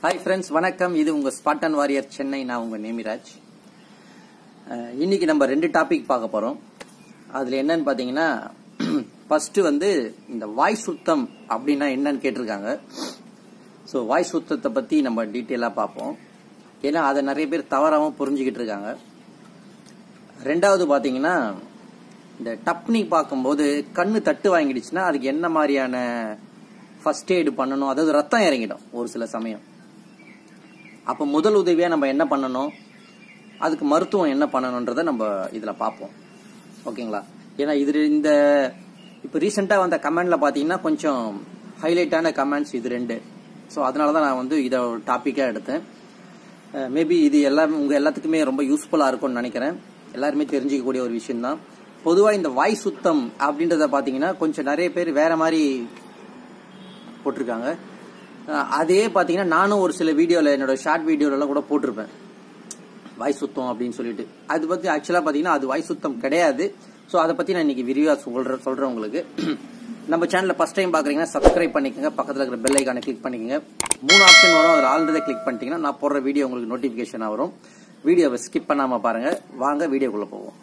hi friends வணக்கம் இது உங்க ஸ்பாட்டன் வாரியர் சென்னை நான் உங்க நேமிராஜ் அஹ், இன்னைக்கு நம்ம ரெண்டு டாபிக் பார்க்க போறோம் அதுல என்னன்னு பாத்தீங்கன்னா ஃபர்ஸ்ட் வந்து இந்த வாய் சுத்தம் அப்படின்னா என்னன்னு கேட்டிருக்காங்க ஸோ வாய் சுத்தத்தை பத்தி நம்ம டீட்டெயிலாக பார்ப்போம் ஏன்னா அதை நிறைய பேர் தவறாகவும் புரிஞ்சுக்கிட்டு இருக்காங்க ரெண்டாவது பாத்தீங்கன்னா இந்த டப்னி பார்க்கும்போது கண்ணு தட்டு வாங்கிடுச்சுன்னா அதுக்கு என்ன மாதிரியான ஃபர்ஸ்ட் எய்டு பண்ணணும் அதாவது ரத்தம் இறங்கிடும் ஒரு சில சமயம் அப்போ முதல் உதவியா நம்ம என்ன பண்ணணும் அதுக்கு மருத்துவம் என்ன பண்ணணுன்றதை நம்ம இதில் பார்ப்போம் ஓகேங்களா ஏன்னா இது இந்த இப்போ ரீசெண்டாக வந்த கமெண்ட்ல பார்த்தீங்கன்னா கொஞ்சம் ஹைலைட்டான கமெண்ட்ஸ் இது ரெண்டு ஸோ அதனால தான் நான் வந்து இதை டாப்பிக்காக எடுத்தேன் மேபி இது எல்லாம் உங்கள் எல்லாத்துக்குமே ரொம்ப யூஸ்ஃபுல்லாக இருக்கும்னு நினைக்கிறேன் எல்லாருமே தெரிஞ்சுக்கக்கூடிய ஒரு விஷயம்தான் பொதுவாக இந்த வாய் சுத்தம் அப்படின்றத பார்த்தீங்கன்னா கொஞ்சம் நிறைய பேர் வேற மாதிரி போட்டிருக்காங்க அஹ் அதே பார்த்தீங்கன்னா நானும் ஒரு சில வீடியோவில் என்னோட ஷார்ட் வீடியோலலாம் கூட போட்டிருப்பேன் வாய் சுத்தம் அப்படின்னு சொல்லிட்டு அது பற்றி ஆக்சுவலாக பார்த்தீங்கன்னா அது வாய் சுத்தம் கிடையாது ஸோ அதை பற்றி நான் இன்னைக்கு விரிவாக சொல்கிறேன் சொல்கிறேன் உங்களுக்கு நம்ம சேனலில் ஃபஸ்ட் டைம் பார்க்குறீங்கன்னா சப்ஸ்கிரைப் பண்ணிக்கோங்க பக்கத்தில் இருக்கிற பெல் ஐக்கானை கிளிக் பண்ணிக்கோங்க மூணு ஆப்ஷன் வரும் அதில் ஆல்ரெடி கிளிக் பண்ணிட்டீங்கன்னா நான் போடுற வீடியோ உங்களுக்கு நோட்டிஃபிகேஷனாக வரும் வீடியோவை ஸ்கிப் பண்ணாமல் பாருங்கள் வாங்க வீடியோக்குள்ளே போவோம்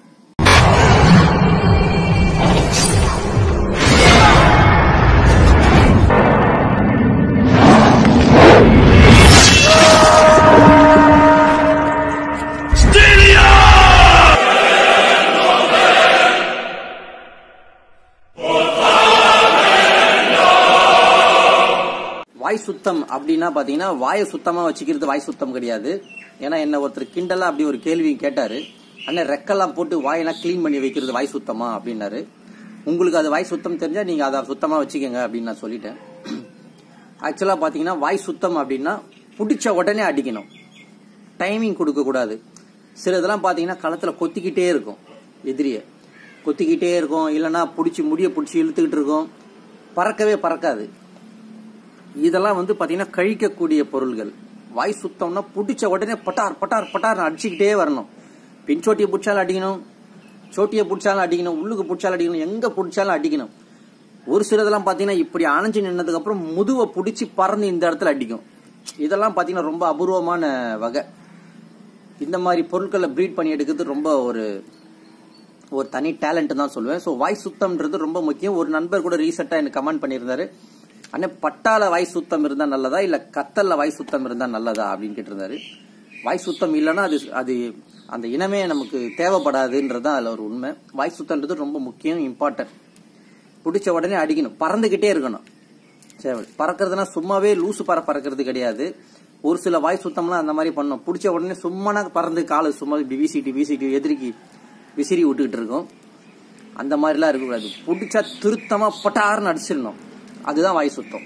வாய் சுத்தம் அப்படின்னா பாத்தீங்கன்னா வாயை சுத்தமா வச்சுக்கிறது வாய் சுத்தம் கிடையாது ஏன்னா என்ன ஒருத்தர் கிண்டலா அப்படி ஒரு கேள்வி கேட்டாரு அண்ணன் ரெக்கெல்லாம் போட்டு வாயெல்லாம் க்ளீன் பண்ணி வைக்கிறது வாய் சுத்தமா அப்படின்னாரு உங்களுக்கு அது வாய் சுத்தம் தெரிஞ்சா நீங்க அதை சுத்தமா வச்சுக்கோங்க அப்படின்னு நான் சொல்லிட்டேன் ஆக்சுவலா பாத்தீங்கன்னா வாய் சுத்தம் அப்படின்னா பிடிச்ச உடனே அடிக்கணும் டைமிங் கொடுக்க கூடாது சில இதெல்லாம் பாத்தீங்கன்னா களத்துல கொத்திக்கிட்டே இருக்கும் எதிரிய கொத்திக்கிட்டே இருக்கும் இல்லைன்னா பிடிச்சி முடிய பிடிச்சி இழுத்துக்கிட்டு இருக்கும் பறக்கவே பறக்காது இதெல்லாம் வந்து பாத்தீங்கன்னா கழிக்கக்கூடிய பொருள்கள் வாய் சுத்தம்னா பிடிச்ச உடனே பட்டார் பட்டார் பட்டார் அடிச்சுக்கிட்டே வரணும் பின்சோட்டியை பிடிச்சாலும் அடிக்கணும் சோட்டியை பிடிச்சாலும் அடிக்கணும் உள்ளுக்கு பிடிச்சாலும் அடிக்கணும் எங்க பிடிச்சாலும் அடிக்கணும் ஒரு சிலதெல்லாம் பாத்தீங்கன்னா இப்படி அணைஞ்சு நின்னதுக்கு அப்புறம் முதுவை பிடிச்சி பறந்து இந்த இடத்துல அடிக்கும் இதெல்லாம் பாத்தீங்கன்னா ரொம்ப அபூர்வமான வகை இந்த மாதிரி பொருட்களை ப்ரீட் பண்ணி எடுக்கிறது ரொம்ப ஒரு ஒரு தனி டேலண்ட் தான் சொல்லுவேன் ஸோ வாய் சுத்தம்ன்றது ரொம்ப முக்கியம் ஒரு நண்பர் கூட ரீசெண்டாக எனக்கு கமெண்ட் பண்ணியிருந்தாரு அண்ணே பட்டால வாய் சுத்தம் இருந்தா நல்லதா இல்ல கத்தல்ல வாய் சுத்தம் இருந்தா நல்லதா அப்படின்னு கேட்டிருந்தாரு வாய் சுத்தம் இல்லைன்னா அது அது அந்த இனமே நமக்கு தேவைப்படாதுன்றது தான் அதுல ஒரு உண்மை வாய் சுத்தம்ன்றது ரொம்ப முக்கியம் இம்பார்ட்டன்ட் பிடிச்ச உடனே அடிக்கணும் பறந்துகிட்டே இருக்கணும் சரி பறக்கிறதுனா சும்மாவே லூசு பற பறக்கிறது கிடையாது ஒரு சில வாய் சுத்தம்லாம் அந்த மாதிரி பண்ணும் பிடிச்ச உடனே சும்மானா பறந்து காலு சும்மா இப்படி வீசிட்டு வீசிட்டு எதிரிக்கு விசிறி விட்டுக்கிட்டு இருக்கும் அந்த மாதிரிலாம் இருக்கக்கூடாது பிடிச்சா திருத்தமா பட்டாருன்னு அடிச்சிடணும் அதுதான் வாய் சுத்தம்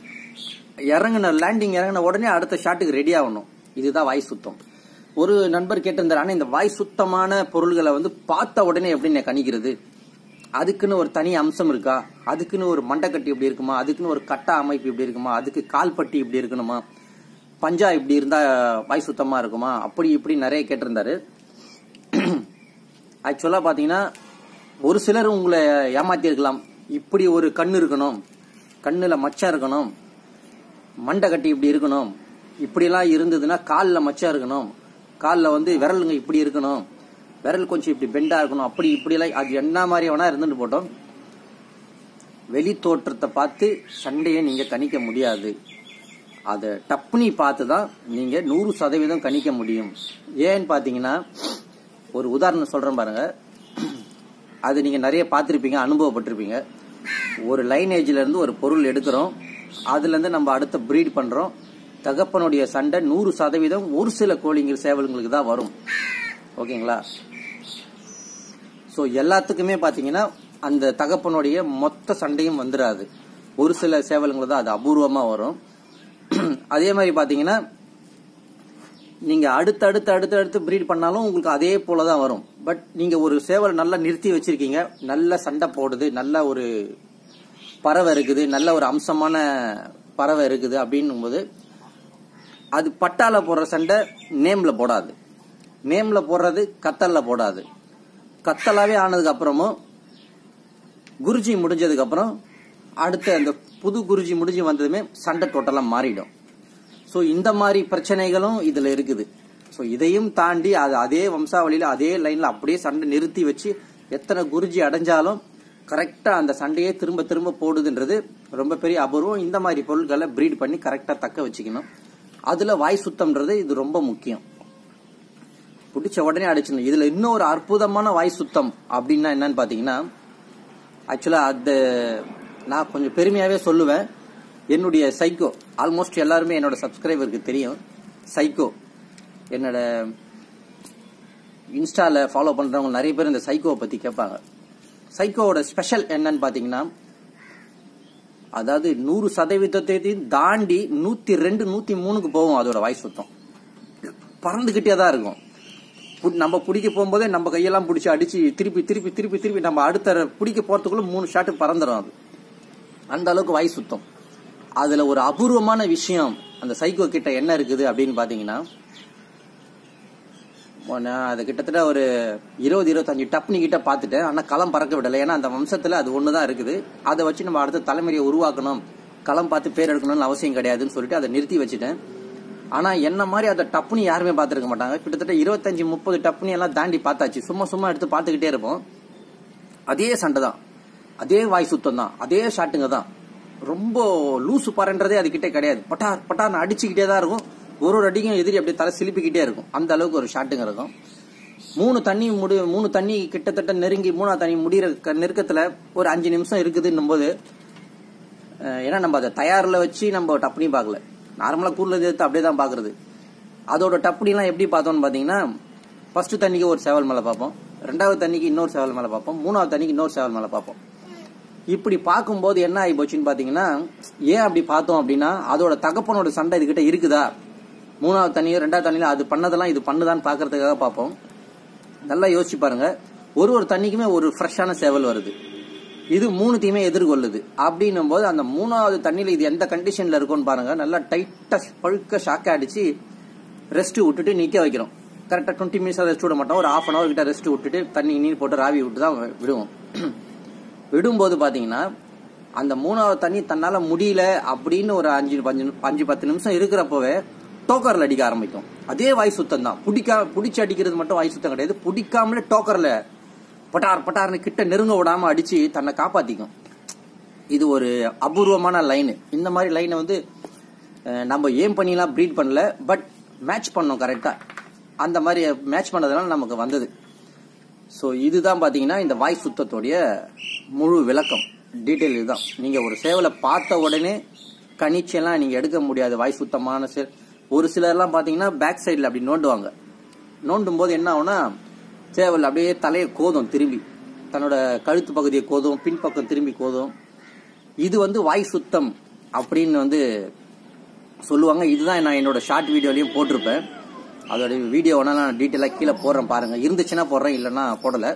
இறங்கின லேண்டிங் இறங்கின உடனே அடுத்த ஷாட்டுக்கு ரெடி ஆகணும் இதுதான் வாய் சுத்தம் ஒரு நண்பர் கேட்டிருந்தாரு ஆனா இந்த வாய் சுத்தமான பொருள்களை வந்து பார்த்த உடனே எப்படி நான் கணிக்கிறது அதுக்குன்னு ஒரு தனி அம்சம் இருக்கா அதுக்குன்னு ஒரு மண்டைக்கட்டி இப்படி இருக்குமா அதுக்குன்னு ஒரு கட்டா அமைப்பு இப்படி இருக்குமா அதுக்கு கால்பட்டி இப்படி இருக்கணுமா பஞ்சா இப்படி இருந்தா வாய் சுத்தமா இருக்குமா அப்படி இப்படி நிறைய கேட்டிருந்தாரு ஆக்சுவலா பாத்தீங்கன்னா ஒரு சிலர் உங்களை ஏமாத்தி இருக்கலாம் இப்படி ஒரு கண்ணு இருக்கணும் கண்ணுல மச்சம் இருக்கணும் மண்டை கட்டி இப்படி இருக்கணும் இப்படிலாம் இருந்ததுன்னா காலில் மச்சம் இருக்கணும் காலில் வந்து விரலுங்க இப்படி இருக்கணும் விரல் கொஞ்சம் இப்படி பெண்டா இருக்கணும் அப்படி இப்படிலாம் அது என்ன மாதிரி வேணா இருந்துட்டு போட்டோம் வெளி தோற்றத்தை பார்த்து சண்டையை நீங்க கணிக்க முடியாது அதை டப்புனி பார்த்து தான் நீங்க நூறு சதவீதம் கணிக்க முடியும் ஏன்னு பாத்தீங்கன்னா ஒரு உதாரணம் சொல்றேன் பாருங்க அது நீங்க நிறைய பார்த்துருப்பீங்க அனுபவப்பட்டிருப்பீங்க ஒரு லைனேஜ்ல இருந்து ஒரு பொருள் எடுக்கிறோம் அதுல இருந்து நம்ம அடுத்த ப்ரீட் பண்றோம் தகப்பனுடைய சண்டை நூறு சதவீதம் ஒரு சில கோழிங்கள் சேவல்களுக்கு தான் வரும் ஓகேங்களா ஸோ எல்லாத்துக்குமே பாத்தீங்கன்னா அந்த தகப்பனுடைய மொத்த சண்டையும் வந்துடாது ஒரு சில சேவல்கள் தான் அது அபூர்வமா வரும் அதே மாதிரி பாத்தீங்கன்னா நீங்க அடுத்து அடுத்து அடுத்து அடுத்து ப்ரீட் பண்ணாலும் உங்களுக்கு அதே போல தான் வரும் பட் நீங்க ஒரு சேவல் நல்லா நிறுத்தி வச்சிருக்கீங்க நல்ல சண்டை போடுது நல்ல ஒரு பறவை இருக்குது நல்ல ஒரு அம்சமான பறவை இருக்குது அப்படின்னும் போது அது பட்டால போடுற சண்டை நேம்ல போடாது நேம்ல போடுறது கத்தல்ல போடாது கத்தலாவே ஆனதுக்கு அப்புறமும் குருஜி முடிஞ்சதுக்கு அப்புறம் அடுத்து அந்த புது குருஜி முடிஞ்சு வந்ததுமே சண்டை டோட்டலா மாறிடும் ஸோ இந்த மாதிரி பிரச்சனைகளும் இதுல இருக்குது ஸோ இதையும் தாண்டி அது அதே வம்சாவளியில அதே லைன்ல அப்படியே சண்டை நிறுத்தி வச்சு எத்தனை குருஜி அடைஞ்சாலும் கரெக்டா அந்த சண்டையே திரும்ப திரும்ப போடுதுன்றது ரொம்ப பெரிய அபூர்வம் இந்த மாதிரி பொருட்களை பிரீட் பண்ணி கரெக்டா தக்க வச்சுக்கணும் அதுல வாய் சுத்தம்ன்றது இது ரொம்ப முக்கியம் பிடிச்ச உடனே அடிச்சிடணும் இதுல இன்னொரு அற்புதமான வாய் சுத்தம் அப்படின்னா என்னன்னு பாத்தீங்கன்னா ஆக்சுவலா அது நான் கொஞ்சம் பெருமையாவே சொல்லுவேன் என்னுடைய சைக்கோ ஆல்மோஸ்ட் எல்லாருமே என்னோட சப்ஸ்கிரைபருக்கு தெரியும் சைக்கோ என்னோட இன்ஸ்டால ஃபாலோ பண்றவங்க நிறைய பேர் இந்த சைக்கோவை பத்தி கேட்பாங்க சைக்கோவோட ஸ்பெஷல் என்னன்னு பாத்தீங்கன்னா அதாவது நூறு சதவீதத்தையும் தாண்டி நூத்தி ரெண்டு நூத்தி மூணுக்கு போகும் அதோட வாய் சுத்தம் பறந்துகிட்டே தான் இருக்கும் பு- நம்ம பிடிக்க போகும்போதே நம்ம கையெல்லாம் பிடிச்சி அடிச்சு திருப்பி திருப்பி திருப்பி திருப்பி நம்ம அடுத்த பிடிக்க போறதுக்குள்ள மூணு ஷாட்டு பறந்துடும் அது அந்த அளவுக்கு வாய் சுத்தம் அதுல ஒரு அபூர்வமான விஷயம் அந்த சைக்கோ கிட்ட என்ன இருக்குது அப்படின்னு பாத்தீங்கன்னா நான் அது கிட்டத்தட்ட ஒரு இருபது இருபத்தஞ்சு டப்னி கிட்ட பார்த்துட்டேன் ஆனா களம் பறக்க விடலை ஏன்னா அந்த வம்சத்துல அது ஒண்ணுதான் இருக்குது அதை வச்சு நம்ம அடுத்த தலைமுறையை உருவாக்கணும் களம் பார்த்து பேர் எடுக்கணும்னு அவசியம் கிடையாதுன்னு சொல்லிட்டு அதை நிறுத்தி வச்சுட்டேன் ஆனா என்ன மாதிரி அந்த டப்புனி யாருமே பார்த்திருக்க மாட்டாங்க கிட்டத்தட்ட இருபத்தஞ்சு முப்பது டப்புனி எல்லாம் தாண்டி பார்த்தாச்சு சும்மா சும்மா எடுத்து பார்த்துக்கிட்டே இருப்போம் அதே சண்டை தான் அதே வாய் சுத்தம் தான் அதே ஷாட்டுங்க தான் ரொம்ப லூசு பாருன்றதே அது கிட்ட கிடையாது பட்டார் பட்டார்னு அடிச்சுக்கிட்டே தான் இருக்கும் ஒரு ஒரு அடிக்கும் எதிரி அப்படியே தலை சிலிப்பிக்கிட்டே இருக்கும் அந்த அளவுக்கு ஒரு ஷாட்டுங்க இருக்கும் மூணு தண்ணி முடி மூணு தண்ணி கிட்டத்தட்ட நெருங்கி மூணாவது தண்ணி முடிகிற க- நெருக்கத்துல ஒரு அஞ்சு நிமிஷம் இருக்குதுன்னும் போது அஹ், ஏன்னா நம்ம அதை தயாரில் வச்சு நம்ம டப்புனி பார்க்கல நார்மலா கூர்ல எடுத்து அப்படியே தான் பாக்குறது அதோட டப்புனிலாம் எப்படி பார்த்தோம்னு பாத்தீங்கன்னா ஃபர்ஸ்ட் தண்ணிக்கு ஒரு சேவல் மேல பார்ப்போம் ரெண்டாவது தண்ணிக்கு இன்னொரு சேவல் மேல பார்ப்போம் மூணாவது தண்ணிக்கு இன்னொரு சேவல் மேல பார்ப்போம் இப்படி பார்க்கும்போது என்ன ஆகி போச்சுன்னு பாத்தீங்கன்னா ஏன் அப்படி பார்த்தோம் அப்படின்னா அதோட தகப்பனோட சண்டை இதுகிட்ட இருக்குதா மூணாவது தண்ணியோ ரெண்டாவது தண்ணியில அது பண்ணதெல்லாம் இது பண்ணுதான்னு பாக்குறதுக்காக பார்ப்போம் நல்லா யோசிச்சு பாருங்க ஒரு ஒரு தண்ணிக்குமே ஒரு ஃப்ரெஷ்ஷான சேவல் வருது இது மூணுத்தையுமே எதிர்கொள்ளுது அப்படின்னும் போது அந்த மூணாவது தண்ணியில இது எந்த கண்டிஷன்ல இருக்கும்னு பாருங்க நல்லா டைட்டா பழுக்க ஷாக்க அடிச்சு ரெஸ்ட் விட்டுட்டு நிக்க வைக்கிறோம் கரெக்டா டுவெண்ட்டி மினிட்ஸ் ரெஸ்ட் விட மாட்டோம் ஒரு ஹாஃப் அன் அவர் கிட்ட ரெஸ்ட் விட்டுட்டு தண்ணி நீர் போட்டு ராவி விட்டு தான் விடுவோம் விடும்போது பாத்தீங்கன்னா அந்த மூணாவது தண்ணி தன்னால முடியல அப்படின்னு ஒரு அஞ்சு அஞ்சு அஞ்சு பத்து நிமிஷம் இருக்கிறப்பவே டோக்கர்ல அடிக்க ஆரம்பிக்கும் அதே வாய் சுத்தம் தான் பிடிக்கா பிடிச்சி அடிக்கிறது மட்டும் வாய் சுத்தம் கிடையாது பிடிக்காமலே டோக்கர்ல பட்டார் பட்டார்னு கிட்ட நெருங்க விடாம அடிச்சு தன்னை காப்பாத்திக்கும் இது ஒரு அபூர்வமான லைன் இந்த மாதிரி லைனை வந்து அஹ், நம்ம ஏம் பண்ணிலாம் ப்ரீட் பண்ணல பட் மேட்ச் பண்ணோம் கரெக்டா அந்த மாதிரி மேட்ச் பண்ணதுனால நமக்கு வந்தது ஸோ இதுதான் பாத்தீங்கன்னா இந்த வாய் சுத்தத்துடைய முழு விளக்கம் டீட்டெயில் இதுதான் நீங்க ஒரு சேவலை பார்த்த உடனே கணிச்செல்லாம் நீங்க எடுக்க முடியாது வாய் சுத்தமான சே ஒரு சிலர்லாம் பாத்தீங்கன்னா பேக் சைடில் அப்படி நோண்டுவாங்க நோண்டும் போது என்ன ஆகும்னா சேவல் அப்படியே தலையை கோதும் திரும்பி தன்னோட கழுத்து பகுதியை கோதும் பின்பக்கம் திரும்பி கோதும் இது வந்து வாய் சுத்தம் அப்படின்னு வந்து சொல்லுவாங்க இதுதான் நான் என்னோட ஷார்ட் வீடியோலயும் போட்டிருப்பேன் அதோட வீடியோ வேணா நான் டீட்டெயிலாக கீழே போடுறேன் பாருங்க இருந்துச்சுன்னா போடுறேன் இல்லைன்னா போடல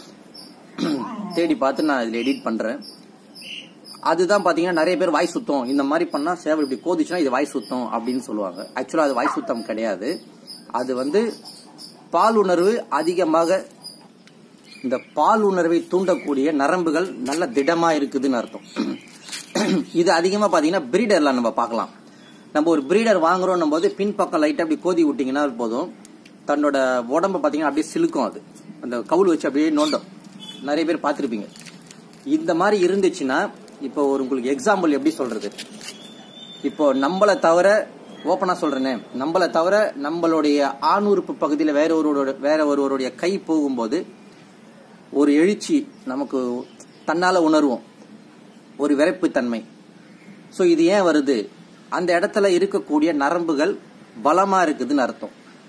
தேடி பார்த்து நான் இதில் எடிட் பண்றேன் அதுதான் பாத்தீங்கன்னா நிறைய பேர் வாய் சுத்தம் இந்த மாதிரி பண்ணா சேவல் இப்படி கோதிச்சுன்னா இது வாய் சுத்தம் அப்படின்னு சொல்லுவாங்க ஆக்சுவலா அது வாய் சுத்தம் கிடையாது அது வந்து பால் உணர்வு அதிகமாக இந்த பால் உணர்வை தூண்டக்கூடிய நரம்புகள் நல்ல திடமா இருக்குதுன்னு அர்த்தம் இது அதிகமா பாத்தீங்கன்னா பிரீடர்ல நம்ம பார்க்கலாம் நம்ம ஒரு பிரீடர் வாங்குறோம் போது பின்பக்கம் லைட்டா அப்படி கோதி விட்டீங்கன்னா போதும் தன்னோட உடம்ப பாத்தீங்கன்னா அப்படியே சிலுக்கும் அது அந்த கவுல் வச்சு அப்படியே நோண்டும் நிறைய பேர் பார்த்திருப்பீங்க இந்த மாதிரி இருந்துச்சுன்னா இப்போ ஒரு உங்களுக்கு எக்ஸாம்பிள் எப்படி சொல்றது இப்போ நம்மளை தவிர ஓப்பனா சொல்றேனே நம்மளை தவிர நம்மளுடைய ஆணுறுப்பு பகுதியில வேற ஒருவரோட வேற ஒருவருடைய கை போகும்போது ஒரு எழுச்சி நமக்கு தன்னால உணர்வோம் ஒரு விரைப்புத்தன்மை சோ இது ஏன் வருது அந்த இடத்துல இருக்கக்கூடிய நரம்புகள் பலமா இருக்குதுன்னு அர்த்தம்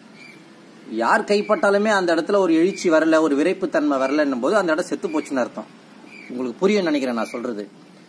யார் கைப்பட்டாலுமே அந்த இடத்துல ஒரு எழுச்சி வரல ஒரு விரைப்புத்தன்மை வரலன்னும் போது அந்த இடம் செத்து போச்சுன்னு அர்த்தம் உங்களுக்கு புரியும் நினைக்கிறேன் நான் சொல்றது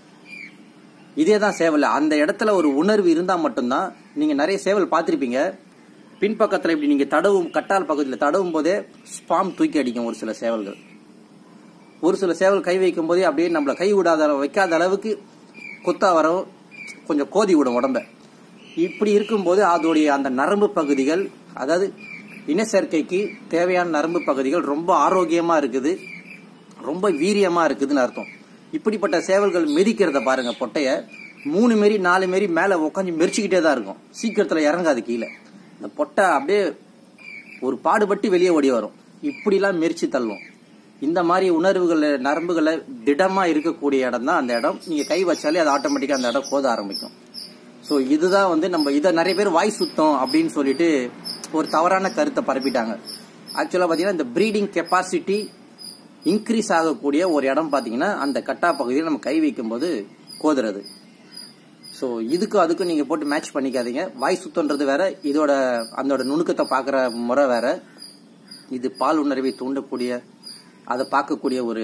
இதே தான் சேவல் அந்த இடத்துல ஒரு உணர்வு இருந்தா மட்டும்தான் நீங்க நிறைய சேவல் பார்த்திருப்பீங்க பின்பக்கத்துல இப்படி நீங்க தடவும் கட்டால் பகுதியில் தடவும் போதே ஸ்பாம் தூக்கி அடிக்கும் ஒரு சில சேவல்கள் ஒரு சில சேவல் கை வைக்கும் போதே அப்படியே நம்மள கை விடாத அளவு- வைக்காத அளவுக்கு கொத்தா வரும் கொஞ்சம் கோதி விடும் உடம்ப இப்படி இருக்கும்போது அதோடைய அந்த நரம்பு பகுதிகள் அதாவது இனச்சேர்க்கைக்கு தேவையான நரம்பு பகுதிகள் ரொம்ப ஆரோக்கியமா இருக்குது ரொம்ப வீரியமா இருக்குதுன்னு அர்த்தம் இப்படிப்பட்ட சேவல்கள் மிதிக்கிறத பாருங்க பொட்டைய மூணு மாரி நாலு மாரி மேலே உட்காந்து மெரிச்சிக்கிட்டே தான் இருக்கும் சீக்கிரத்தில் இறங்காது கீழே இந்த பொட்டை அப்படியே ஒரு பாடுபட்டு வெளியே ஓடி வரும் இப்படிலாம் மெரிச்சு தள்ளும் இந்த மாதிரி உணர்வுகள் நரம்புகளை திடமா இருக்கக்கூடிய இடம் தான் அந்த இடம் நீங்க கை வச்சாலே அது ஆட்டோமேட்டிக்கா அந்த இடம் கோத ஆரம்பிக்கும் ஸோ இதுதான் வந்து நம்ம இதை நிறைய பேர் வாய் சுத்தம் அப்படின்னு சொல்லிட்டு ஒரு தவறான கருத்தை பரப்பிட்டாங்க ஆக்சுவலாக பார்த்தீங்கன்னா இந்த ப்ரீடிங் கெப்பாசிட்டி இன்க்ரீஸ் ஆகக்கூடிய ஒரு இடம் பார்த்தீங்கன்னா அந்த கட்டா பகுதியில் நம்ம கை வைக்கும்போது கோதுறது ஸோ இதுக்கும் அதுக்கும் நீங்கள் போட்டு மேட்ச் பண்ணிக்காதீங்க வாய் சுத்தன்றது வேற இதோட அதோட நுணுக்கத்தை பார்க்குற முறை வேற இது பால் உணர்வை தூண்டக்கூடிய அதை பார்க்கக்கூடிய ஒரு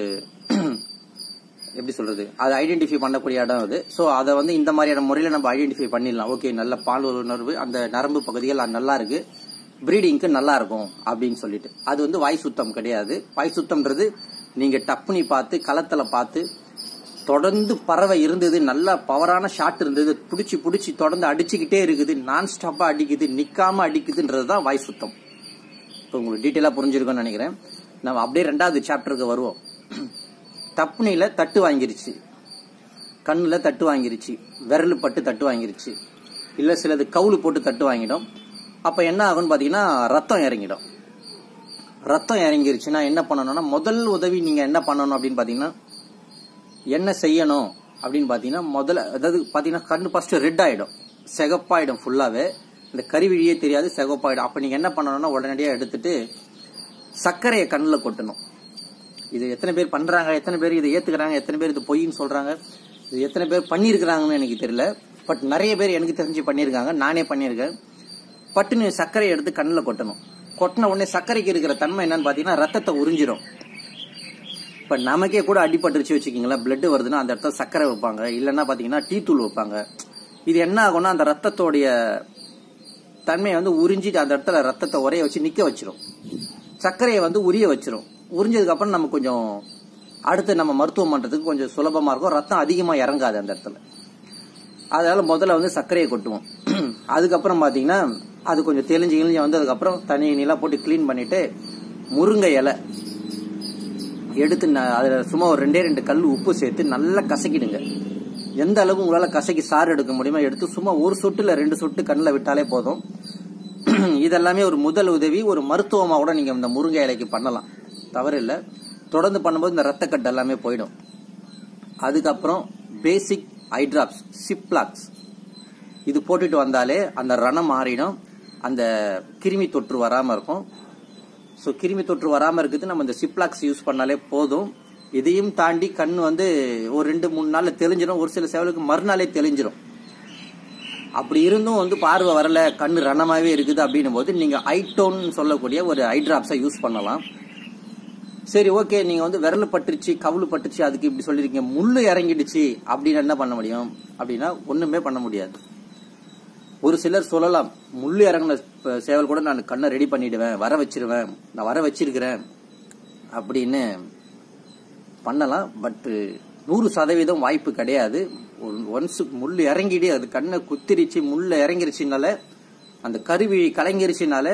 எப்படி சொல்றது அதை ஐடென்டிஃபை பண்ணக்கூடிய இடம் அது ஸோ அதை வந்து இந்த மாதிரியான முறையில் நம்ம ஐடென்டிஃபை பண்ணிடலாம் ஓகே நல்ல பால் உணர்வு அந்த நரம்பு பகுதிகள் அது நல்லா இருக்கு ப்ரீடிங்க்கு நல்லா இருக்கும் அப்படின்னு சொல்லிட்டு அது வந்து வாய் சுத்தம் கிடையாது வாய் சுத்தம்ன்றது நீங்க டப்புனி பார்த்து களத்துல பார்த்து தொடர்ந்து பறவை இருந்தது நல்ல பவரான ஷாட் இருந்தது புடிச்சு புடிச்சு தொடர்ந்து அடிச்சுக்கிட்டே இருக்குது நான் ஸ்டாப்பா அடிக்குது நிக்காம அடிக்குதுன்றது தான் வாய் சுத்தம் இப்போ உங்களுக்கு டீட்டெயிலாக புரிஞ்சிருக்கும்னு நினைக்கிறேன் நம்ம அப்படியே ரெண்டாவது சாப்டருக்கு வருவோம் தப்புனில தட்டு வாங்கிருச்சு கண்ணில் தட்டு வாங்கிருச்சு விரல் பட்டு தட்டு வாங்கிருச்சு இல்லை சிலது கவுளு போட்டு தட்டு வாங்கிடும் அப்போ என்ன ஆகும்னு பார்த்தீங்கன்னா ரத்தம் இறங்கிடும் ரத்தம் இறங்கிருச்சுன்னா என்ன பண்ணணும்னா முதல் உதவி நீங்கள் என்ன பண்ணணும் அப்படின்னு பார்த்தீங்கன்னா என்ன செய்யணும் அப்படின்னு பார்த்தீங்கன்னா முதல்ல அதாவது பார்த்தீங்கன்னா கண்ணு ஃபர்ஸ்ட் ரெட் ஆகிடும் சிகப்பாயிடும் ஃபுல்லாகவே இந்த கருவிழியே தெரியாது சிகப்பாயிடும் அப்போ நீங்கள் என்ன பண்ணணும்னா உடனடியாக எடுத்துட்டு சர்க்கரையை கண்ணில் கொட்டணும் இது எத்தனை பேர் பண்றாங்க எத்தனை பேர் இதை ஏத்துக்கிறாங்க எத்தனை பேர் இது பொய்ன்னு சொல்றாங்க இது எத்தனை பேர் பண்ணியிருக்கிறாங்கன்னு எனக்கு தெரியல பட் நிறைய பேர் எனக்கு தெரிஞ்சு பண்ணியிருக்காங்க நானே பண்ணியிருக்கேன் பட்டுன்னு சர்க்கரையை எடுத்து கண்ணில் கொட்டணும் கொட்டின உடனே சர்க்கரைக்கு இருக்கிற தன்மை என்னன்னு பார்த்தீங்கன்னா ரத்தத்தை உறிஞ்சிடும் இப்போ நமக்கே கூட அடிபட்டுருச்சு வச்சுக்கிங்களேன் பிளட் வருதுன்னா அந்த இடத்துல சர்க்கரை வைப்பாங்க இல்லைன்னா பார்த்தீங்கன்னா டீ தூள் வைப்பாங்க இது என்ன ஆகும்னா அந்த ரத்தத்தோடைய தன்மையை வந்து உறிஞ்சிட்டு அந்த இடத்துல ரத்தத்தை உரைய வச்சு நிக்க வச்சிரும் சர்க்கரையை வந்து உரிய வச்சிரும் உறிஞ்சதுக்கு அப்புறம் நம்ம கொஞ்சம் அடுத்து நம்ம மருத்துவம் பண்றதுக்கு கொஞ்சம் சுலபமா இருக்கும் ரத்தம் அதிகமா இறங்காது அந்த இடத்துல அதனால முதல்ல வந்து சர்க்கரையை கொட்டுவோம் அதுக்கப்புறம் பாத்தீங்கன்னா அது கொஞ்சம் தெளிஞ்சு கிழிஞ்சு வந்ததுக்கப்புறம் தனி நீலாம் போட்டு க்ளீன் பண்ணிட்டு முருங்கை இலை எடுத்து ந- அதுல சும்மா ஒரு ரெண்டே ரெண்டு கல் உப்பு சேர்த்து நல்லா கசக்கிடுங்க எந்த அளவு உங்களால கசக்கி சாறு எடுக்க முடியுமோ எடுத்து சும்மா ஒரு சொட்டுல ரெண்டு சொட்டு கண்ணில் விட்டாலே போதும் இதெல்லாமே ஒரு முதல் உதவி ஒரு மருத்துவமா கூட நீங்க இந்த முருங்கை இலைக்கு பண்ணலாம் தவறு இல்லை தொடர்ந்து பண்ணும்போது இந்த ரத்தக்கட்டு எல்லாமே போயிடும் அதுக்கப்புறம் பேசிக் ஐ டிராப்ஸ் சிப்லாக்ஸ் இது போட்டுட்டு வந்தாலே அந்த ரணம் மாறிடும் அந்த கிருமி தொற்று வராம இருக்கும் ஸோ கிருமி தொற்று வராம இருக்குது நம்ம இந்த சிப்லாக்ஸ் யூஸ் பண்ணாலே போதும் இதையும் தாண்டி கண் வந்து ஒரு ரெண்டு மூணு நாள்ல தெளிஞ்சிடும் ஒரு சில சேவலுக்கு மறுநாளே தெளிஞ்சிடும் அப்படி இருந்தும் வந்து பார்வை வரல கண்ணு ரணமாவே இருக்குது அப்படின்னும் போது நீங்க ஐடோன் சொல்லக்கூடிய ஒரு ஐ டிராப்ஸை யூஸ் பண்ணலாம் சரி ஓகே நீங்க வந்து விரல் பட்டுருச்சு கவுளு பட்டுச்சு அதுக்கு இப்படி சொல்லிருக்கீங்க முள்ளு இறங்கிடுச்சு அப்படின்னு என்ன பண்ண முடியும் அப்படின்னா ஒண்ணுமே பண்ண முடியாது ஒரு சிலர் சொல்லலாம் முள்ளு இறங்கின ப- சேவல் கூட நான் கண்ணை ரெடி பண்ணிடுவேன் வர வச்சிருவேன் நான் வர வச்சிருக்கிறேன் அப்படின்னு பண்ணலாம் பட் நூறு சதவீதம் வாய்ப்பு கிடையாது ஒன்ஸ் முள் இறங்கிடு அது கண்ணை குத்திருச்சு முள்ள இறங்கிருச்சுனால அந்த கருவி கலங்கிருச்சுனால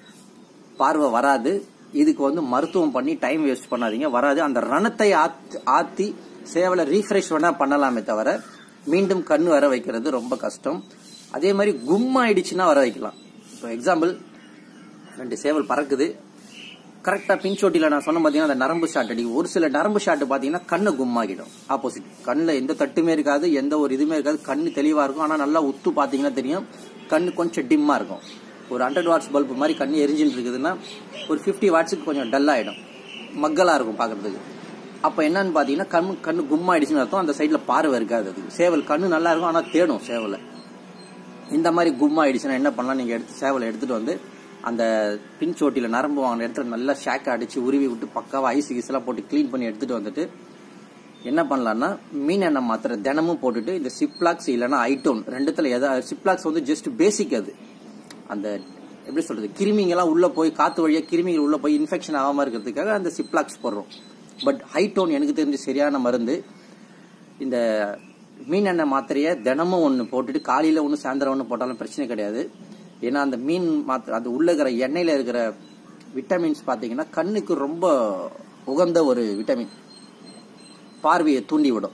பார்வை வராது இதுக்கு வந்து மருத்துவம் பண்ணி டைம் வேஸ்ட் பண்ணாதீங்க வராது அந்த ரணத்தை ஆத்- ஆத்தி சேவலை ரீஃப்ரெஷ் வேணா பண்ணலாமே தவிர மீண்டும் கண் வர வைக்கிறது ரொம்ப கஷ்டம் அதே மாதிரி கும் ஆயிடுச்சுன்னா வர வைக்கலாம் இப்போ எக்ஸாம்பிள் ரெண்டு சேவல் பறக்குது கரெக்டாக பின்சோட்டியில் நான் சொன்ன பார்த்தீங்கன்னா அந்த நரம்பு ஷாட் அடிக்கும் ஒரு சில நரம்பு ஷாட் பார்த்தீங்கன்னா கண்ணு கும்மாகிடும் ஆப்போசிட் கண்ணில் எந்த தட்டுமே இருக்காது எந்த ஒரு இதுவுமே இருக்காது கண்ணு தெளிவாக இருக்கும் ஆனால் நல்லா உத்து பார்த்தீங்கன்னா தெரியும் கண்ணு கொஞ்சம் டிம்மாக இருக்கும் ஒரு ஹண்ட்ரட் வாட்ஸ் பல்பு மாதிரி கண்ணு எரிஞ்சுட்டு இருக்குதுன்னா ஒரு ஃபிஃப்டி வாட்ஸுக்கு கொஞ்சம் டல் ஆகிடும் மக்களாக இருக்கும் பார்க்கறதுக்கு அப்போ என்னன்னு பார்த்தீங்கன்னா கண்ணு கண்ணு கும்மாயிடுச்சுன்னு அர்த்தம் அந்த சைடில் பார்வை இருக்காது அது சேவல் கண்ணு நல்லா இருக்கும் ஆனால் தேடும் சேவலை இந்த மாதிரி கும் ஆயிடுச்சுன்னா என்ன பண்ணலாம் நீங்க எடுத்து சேவலை எடுத்துட்டு வந்து அந்த பின் சோட்டியில நரம்பு வாங்கின இடத்துல நல்லா ஷேக்கை அடிச்சு உருவி விட்டு பக்காவா ஐஸ் கீஸ் எல்லாம் போட்டு க்ளீன் பண்ணி எடுத்துட்டு வந்துட்டு என்ன பண்ணலாம்னா மீன் எண்ணெய் மாத்திரை தினமும் போட்டுட்டு இந்த சிப்லாக்ஸ் இல்லைன்னா ஐட்டோன் ரெண்டுத்துல எதா சிப்லாக்ஸ் வந்து ஜஸ்ட் பேசிக் அது அந்த எப்படி சொல்றது கிருமிங்கெல்லாம் உள்ள போய் காத்து வழியா கிருமிகள் உள்ள போய் இன்ஃபெக்ஷன் ஆகாம இருக்கிறதுக்காக அந்த சிப்லாக்ஸ் போடுறோம் பட் ஹைட்டோன் எனக்கு தெரிஞ்ச சரியான மருந்து இந்த மீன் எண்ணெய் மாத்திரையை தினமும் ஒன்று போட்டுட்டு காலையில் ஒன்று சாயந்தரம் ஒன்று போட்டாலும் பிரச்சனை கிடையாது ஏன்னா அந்த மீன் மாத்திரை அது உள்ள இருக்கிற எண்ணெயில் இருக்கிற விட்டமின்ஸ் பார்த்தீங்கன்னா கண்ணுக்கு ரொம்ப உகந்த ஒரு விட்டமின் பார்வையை தூண்டி விடும்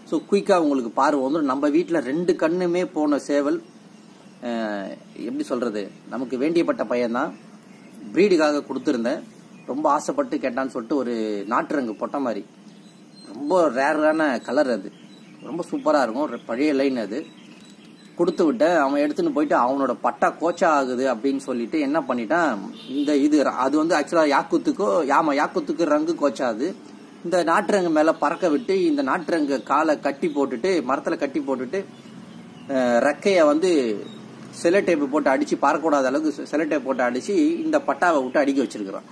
ஸோ குயிக்காக உங்களுக்கு பார்வை வந்துடும் நம்ம வீட்டில் ரெண்டு கண்ணுமே போன சேவல் அஹ், எப்படி சொல்றது நமக்கு வேண்டியப்பட்ட பையன்தான் ப்ரீடுக்காக கொடுத்துருந்தேன் ரொம்ப ஆசைப்பட்டு கேட்டான்னு சொல்லிட்டு ஒரு நாட்டு ரங்கு பொட்டை மாதிரி ரொம்ப ரேரான கலர் அது ரொம்ப சூப்பராக இருக்கும் ஒரு பழைய லைன் அது கொடுத்து விட்டேன் அவன் எடுத்துன்னு போயிட்டு அவனோட பட்டா கோச்சா ஆகுது அப்படின்னு சொல்லிட்டு என்ன பண்ணிட்டான் இந்த இது அது வந்து ஆக்சுவலாக யாக்குத்துக்கோ யாமா யாக்குத்துக்கு ரங்கு கோச்சாது இந்த நாட்டுரங்கு மேலே பறக்க விட்டு இந்த நாட்டுரங்கு காலை கட்டி போட்டுட்டு மரத்தில் கட்டி போட்டுட்டு அஹ், ரெக்கைய வந்து செலோ டேப்பு போட்டு அடிச்சு பறக்கூடாத அளவுக்கு செலோ டேப் போட்டு அடிச்சு இந்த பட்டாவை விட்டு அடிக்க வச்சிருக்கிறான்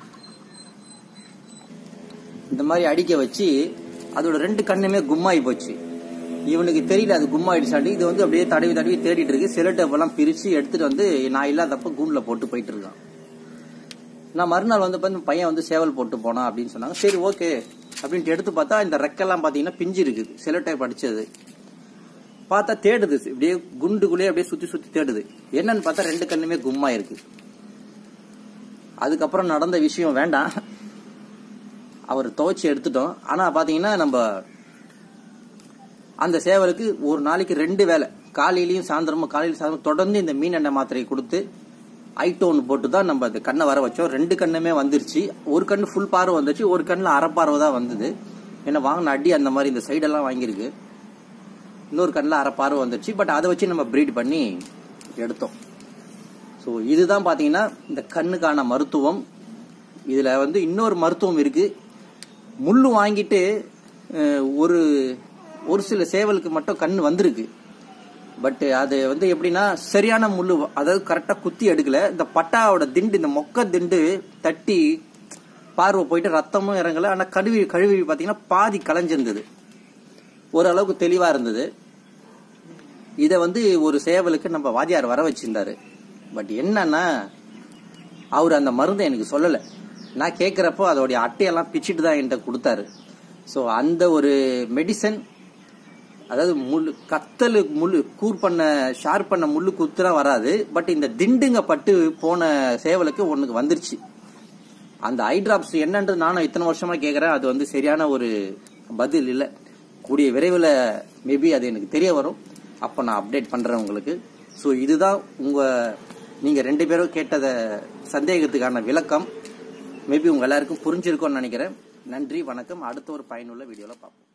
இந்த மாதிரி அடிக்க வச்சு அதோட ரெண்டு கண்ணுமே கும்மாயி போச்சு இவனுக்கு தெரியல அது கும்மாயிடுச்சாண்டி இது வந்து அப்படியே தடவி தடவி தேடிட்டு இருக்கு செலோ டேப் எல்லாம் பிரிச்சு எடுத்துட்டு வந்து நான் இல்லாதப்ப கூண்டுல போட்டு போயிட்டு இருக்கான் நான் மறுநாள் வந்து பார்த்து பையன் வந்து சேவல் போட்டு போனான் அப்படின்னு சொன்னாங்க சரி ஓகே அப்படின்ட்டு எடுத்து பார்த்தா இந்த ரெக்கெல்லாம் பாத்தீங்கன்னா பிஞ்சு இருக்குது செலோ டைப் அடிச்சது பார்த்தா தேடுது இப்படியே குண்டுக்குள்ளேயே அப்படியே சுத்தி சுத்தி தேடுது என்னன்னு பார்த்தா ரெண்டு கண்ணுமே கும்மா இருக்கு அதுக்கப்புறம் நடந்த விஷயம் வேண்டாம் அவர் துவைச்சு எடுத்துட்டோம் ஆனா பாத்தீங்கன்னா நம்ம அந்த சேவலுக்கு ஒரு நாளைக்கு ரெண்டு வேளை காலையிலயும் சாயந்தரமும் காலையில சாயந்தரம் தொடர்ந்து இந்த மீன் எண்ணெய் மாத்திரையை கொடுத்து ஐட்டோன் போட்டு தான் நம்ம அந்த கண்ணை வர வச்சோம் ரெண்டு கண்ணுமே வந்துருச்சு ஒரு கண்ணு ஃபுல் பார்வை வந்துச்சு ஒரு கண்ணில் அரை பார்வை தான் வந்தது ஏன்னா வாங்கின அடி அந்த மாதிரி இந்த சைடெல்லாம் வாங்கியிருக்கு இன்னொரு கண்ணில் அரை பார்வை வந்துருச்சு பட் அதை வச்சு நம்ம ப்ரீட் பண்ணி எடுத்தோம் ஸோ இதுதான் பார்த்தீங்கன்னா இந்த கண்ணுக்கான மருத்துவம் இதில் வந்து இன்னொரு மருத்துவம் இருக்கு முள்ளு வாங்கிட்டு அஹ், ஒரு ஒரு சில சேவலுக்கு மட்டும் கண்ணு வந்திருக்கு பட் அது வந்து எப்படின்னா சரியான முள்ளு அதாவது கரெக்டா குத்தி எடுக்கல இந்த பட்டாவோட திண்டு இந்த மொக்க திண்டு தட்டி பார்வை போயிட்டு ரத்தமும் இறங்கல ஆனா கழுவி கழுவி பாத்தீங்கன்னா பாதி கலைஞ்சிருந்தது ஓரளவுக்கு தெளிவா இருந்தது இத வந்து ஒரு சேவலுக்கு நம்ம வாத்தியார் வர வச்சிருந்தாரு பட் என்னன்னா அவர் அந்த மருந்தை எனக்கு சொல்லல நான் கேட்கிறப்போ அதோடைய அட்டையெல்லாம் பிச்சுட்டு தான் என்கிட்ட கொடுத்தாரு ஸோ அந்த ஒரு மெடிசன் அதாவது முள்ளு கத்தலு முள்ளு கூர் பண்ண ஷார்ப் பண்ண முள்ளு குத்துலாம் வராது பட் இந்த திண்டுங்க பட்டு போன சேவலுக்கு ஒண்ணுக்கு வந்துருச்சு அந்த ஐ டிராப்ஸ் என்னன்றது நானும் இத்தனை வருஷமா கேட்கறேன் அது வந்து சரியான ஒரு பதில் இல்லை கூடிய விரைவில் மேபி அது எனக்கு தெரிய வரும் அப்போ நான் அப்டேட் பண்றேன் உங்களுக்கு ஸோ இதுதான் உங்க நீங்க ரெண்டு பேரும் கேட்டத சந்தேகத்துக்கான விளக்கம் மேபி உங்க எல்லாருக்கும் புரிஞ்சிருக்கும்னு நினைக்கிறேன் நன்றி வணக்கம் அடுத்த ஒரு பயனுள்ள வீடியோல பார்ப்போம்